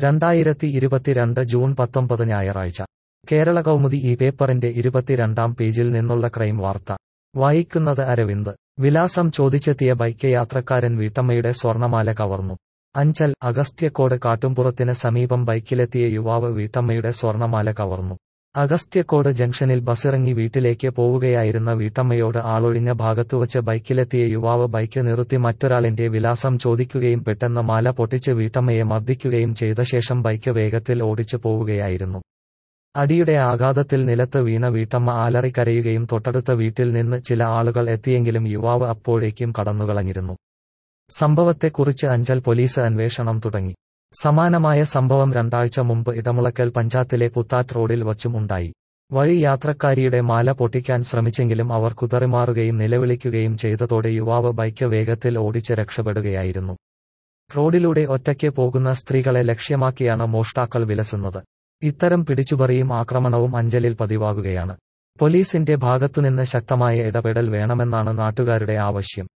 രണ്ടായിരത്തി ഇരുപത്തിരണ്ട് ജൂൺ പത്തൊമ്പത് ഞായറാഴ്ച കേരള കൗമുദി ഈ പേപ്പറിന്റെ ഇരുപത്തിരണ്ടാം പേജിൽ നിന്നുള്ള ക്രൈം വാർത്ത വായിക്കുന്നത് അരവിന്ദ് വിലാസം ചോദിച്ചെത്തിയ ബൈക്ക് യാത്രക്കാരൻ വീട്ടമ്മയുടെ സ്വർണമാല കവർന്നു അഞ്ചൽ അഗസ്ത്യക്കോട് കാട്ടുംപുറത്തിന് സമീപം ബൈക്കിലെത്തിയ യുവാവ് വീട്ടമ്മയുടെ സ്വർണമാല കവർന്നു അഗസ്ത്യക്കോട് ജംഗ്ഷനിൽ ബസ്സിറങ്ങി വീട്ടിലേക്ക് പോവുകയായിരുന്ന വീട്ടമ്മയോട് ആളൊഴിഞ്ഞ ഭാഗത്തുവച്ച് ബൈക്കിലെത്തിയ യുവാവ് ബൈക്ക് നിർത്തി മറ്റൊരാളിന്റെ വിലാസം ചോദിക്കുകയും പെട്ടെന്ന് മാല പൊട്ടിച്ച് വീട്ടമ്മയെ മർദ്ദിക്കുകയും ചെയ്ത ശേഷം ബൈക്ക് വേഗത്തിൽ ഓടിച്ചു പോവുകയായിരുന്നു അടിയുടെ ആഘാതത്തിൽ നിലത്ത് വീണ വീട്ടമ്മ ആലറി കരയുകയും തൊട്ടടുത്ത വീട്ടിൽ നിന്ന് ചില ആളുകൾ എത്തിയെങ്കിലും യുവാവ് അപ്പോഴേക്കും കടന്നുകളഞ്ഞിരുന്നു സംഭവത്തെക്കുറിച്ച് അഞ്ചൽ പോലീസ് അന്വേഷണം തുടങ്ങി സമാനമായ സംഭവം രണ്ടാഴ്ച മുമ്പ് ഇടമുളക്കൽ പഞ്ചായത്തിലെ പുത്താറ്റ് റോഡിൽ വച്ചും ഉണ്ടായി വഴി യാത്രക്കാരിയുടെ മാല പൊട്ടിക്കാൻ ശ്രമിച്ചെങ്കിലും അവർ കുതറിമാറുകയും നിലവിളിക്കുകയും ചെയ്തതോടെ യുവാവ് ബൈക്ക് വേഗത്തിൽ ഓടിച്ച് രക്ഷപ്പെടുകയായിരുന്നു റോഡിലൂടെ ഒറ്റയ്ക്ക് പോകുന്ന സ്ത്രീകളെ ലക്ഷ്യമാക്കിയാണ് മോഷ്ടാക്കൾ വിലസുന്നത് ഇത്തരം പിടിച്ചുപറിയും ആക്രമണവും അഞ്ചലിൽ പതിവാകുകയാണ് പോലീസിന്റെ ഭാഗത്തുനിന്ന് ശക്തമായ ഇടപെടൽ വേണമെന്നാണ് നാട്ടുകാരുടെ ആവശ്യം